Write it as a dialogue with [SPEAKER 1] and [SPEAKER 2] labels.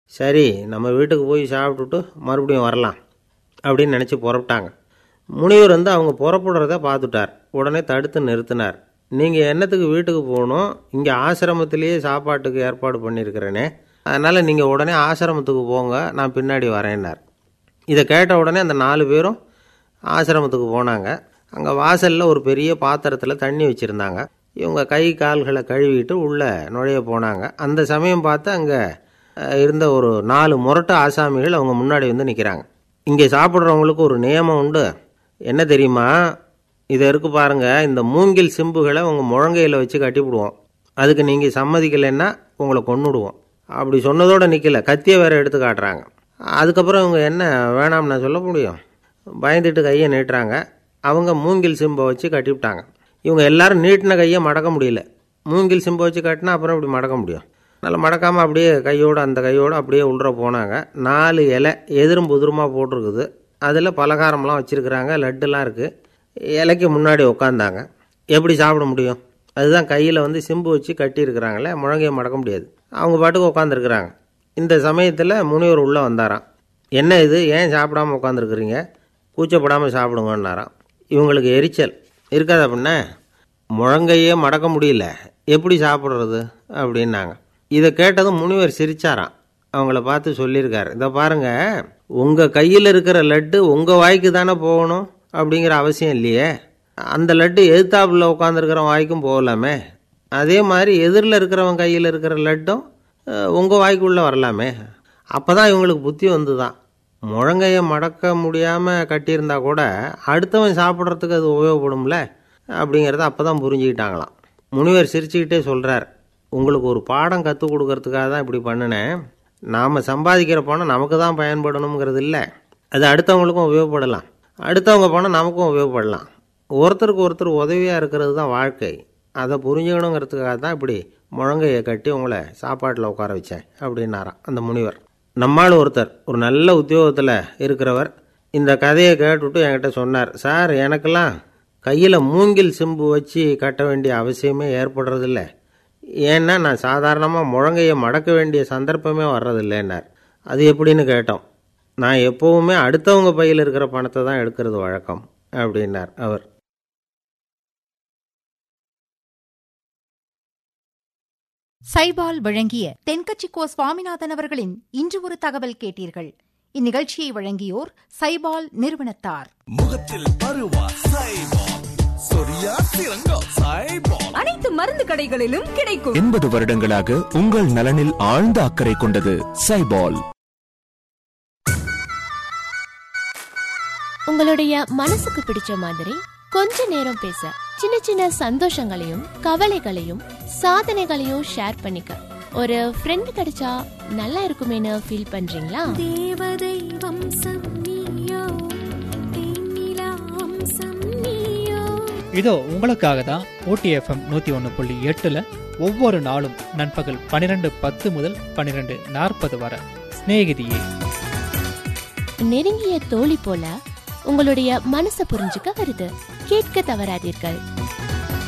[SPEAKER 1] சரி நம்ம வீட்டுக்கு போய் சாப்பிட்டுட்டு மறுபடியும் வரலாம் அப்படின்னு நினச்சி புறப்பட்டாங்க முனிவர் வந்து அவங்க புறப்படுறத பார்த்துட்டார் உடனே தடுத்து நிறுத்தினார் நீங்கள் என்னத்துக்கு வீட்டுக்கு போகணும் இங்கே ஆசிரமத்திலேயே சாப்பாட்டுக்கு ஏற்பாடு பண்ணியிருக்கிறேனே அதனால் நீங்கள் உடனே ஆசிரமத்துக்கு போங்க நான் பின்னாடி வரேன்னார் இதை கேட்ட உடனே அந்த நாலு பேரும் ஆசிரமத்துக்கு போனாங்க அங்கே வாசலில் ஒரு பெரிய பாத்திரத்தில் தண்ணி வச்சுருந்தாங்க இவங்க கை கால்களை கழுவிட்டு உள்ளே நுழைய போனாங்க அந்த சமயம் பார்த்து அங்கே இருந்த ஒரு நாலு முரட்டு ஆசாமிகள் அவங்க முன்னாடி வந்து நிற்கிறாங்க இங்கே சாப்பிட்றவங்களுக்கு ஒரு நியமம் உண்டு என்ன தெரியுமா இதை இருக்கு பாருங்க இந்த மூங்கில் சிம்புகளை உங்கள் முழங்கையில் வச்சு கட்டிவிடுவோம் அதுக்கு நீங்கள் சம்மதிக்கலைன்னா உங்களை கொன்னுடுவோம் அப்படி சொன்னதோட நிற்கல கத்தியை வேற எடுத்து காட்டுறாங்க அதுக்கப்புறம் இவங்க என்ன வேணாம்னு நான் சொல்ல முடியும் பயந்துட்டு கையை நீட்டுறாங்க அவங்க மூங்கில் சிம்பை வச்சு கட்டிவிட்டாங்க இவங்க எல்லாரும் நீட்டின கையை மடக்க முடியல மூங்கில் சிம்பை வச்சு கட்டினா அப்புறம் இப்படி மடக்க முடியும் அதனால் மடக்காமல் அப்படியே கையோடு அந்த கையோடு அப்படியே உள்ள போனாங்க நாலு இலை எதிரும் புதிருமா போட்டிருக்குது அதில் பலகாரம்லாம் வச்சுருக்குறாங்க லட்டுலாம் இருக்குது இலைக்கு முன்னாடி உட்காந்தாங்க எப்படி சாப்பிட முடியும் அதுதான் கையில் வந்து சிம்பு வச்சு கட்டியிருக்கிறாங்களே முழங்கையை மடக்க முடியாது அவங்க பாட்டுக்கு உட்காந்துருக்குறாங்க இந்த சமயத்தில் முனிவர் உள்ளே வந்தாராம் என்ன இது ஏன் சாப்பிடாம உட்காந்துருக்குறீங்க கூச்சப்படாமல் சாப்பிடுங்கன்னாராம் இவங்களுக்கு எரிச்சல் இருக்காது அப்படின்னா முழங்கையே மடக்க முடியல எப்படி சாப்பிட்றது அப்படின்னாங்க இதை கேட்டதும் முனிவர் சிரிச்சாராம் அவங்கள பார்த்து சொல்லியிருக்காரு இதை பாருங்க உங்கள் கையில் இருக்கிற லட்டு உங்கள் வாய்க்கு தானே போகணும் அப்படிங்கிற அவசியம் இல்லையே அந்த லட்டு எதிர்த்தாப்புல உட்காந்துருக்கிற வாய்க்கும் போகலாமே அதே மாதிரி எதிரில் இருக்கிறவன் கையில் இருக்கிற லட்டும் உங்கள் வாய்க்குள்ளே வரலாமே அப்போ தான் இவங்களுக்கு புத்தி வந்து தான் முழங்கையை மடக்க முடியாமல் கட்டியிருந்தா கூட அடுத்தவன் சாப்பிட்றதுக்கு அது உபயோகப்படும்ல அப்படிங்கிறத அப்போ தான் புரிஞ்சுக்கிட்டாங்களாம் முனிவர் சிரிச்சுக்கிட்டே சொல்கிறார் உங்களுக்கு ஒரு பாடம் கற்றுக் கொடுக்கறதுக்காக தான் இப்படி பண்ணினேன் நாம் சம்பாதிக்கிற பணம் நமக்கு தான் பயன்படணுங்கிறது இல்லை அது அடுத்தவங்களுக்கும் உபயோகப்படலாம் அடுத்தவங்க பணம் நமக்கும் உபயோகப்படலாம் ஒருத்தருக்கு ஒருத்தர் உதவியாக இருக்கிறது தான் வாழ்க்கை அதை புரிஞ்சுக்கணுங்கிறதுக்காக தான் இப்படி முழங்கையை கட்டி உங்களை சாப்பாட்டில் உட்கார வச்சேன் அப்படின்னாராம் அந்த முனிவர் நம்மால் ஒருத்தர் ஒரு நல்ல உத்தியோகத்தில் இருக்கிறவர் இந்த கதையை கேட்டுவிட்டு என்கிட்ட சொன்னார் சார் எனக்கெல்லாம் கையில் மூங்கில் சிம்பு வச்சு கட்ட வேண்டிய அவசியமே ஏற்படுறதில்ல ஏன்னா நான் சாதாரணமாக முழங்கையை மடக்க வேண்டிய சந்தர்ப்பமே வர்றதில்லைன்னார் அது எப்படின்னு கேட்டோம் நான் எப்போவுமே அடுத்தவங்க பையில் இருக்கிற பணத்தை தான் எடுக்கிறது வழக்கம் அப்படின்னார் அவர்
[SPEAKER 2] சைபால் வழங்கிய தென்கட்சிக்கோ சுவாமிநாதன் அவர்களின் இன்று ஒரு தகவல் கேட்டீர்கள் இந்நிகழ்ச்சியை வழங்கியோர் சைபால் நிறுவனத்தார்
[SPEAKER 3] முகத்தில் பருவா சைபால் சொரியா சிறங்கா சைபால்
[SPEAKER 4] அனைத்து மருந்து கடைகளிலும் கிடைக்கும்
[SPEAKER 5] எண்பது வருடங்களாக உங்கள் நலனில் ஆழ்ந்த அக்கறை கொண்டது சைபால்
[SPEAKER 6] உங்களுடைய மனசுக்கு பிடிச்ச மாதிரி கொஞ்ச நேரம் பேச சின்ன சின்ன சந்தோஷங்களையும் கவலைகளையும் சாதனைகளையும் ஷேர் பண்ணிக்க ஒரு ஃப்ரெண்ட் கிடைச்சா நல்லா இருக்குமேனு ஃபீல் பண்றீங்களா
[SPEAKER 7] தேவதை வம்சம் நீயோ தேனிலா வம்சம் நீயோ
[SPEAKER 8] இதோ உங்களுக்காக தான் ஓடிஎஃப்எம் நூற்றி ஒன்று புள்ளி எட்டில் ஒவ்வொரு நாளும் நண்பகல் பன்னிரெண்டு பத்து முதல் பன்னிரெண்டு நாற்பது வரை சிநேகிதியே
[SPEAKER 6] நெருங்கிய தோழி போல உங்களுடைய மனசை புரிஞ்சுக்க வருது கேட்க தவறாதீர்கள்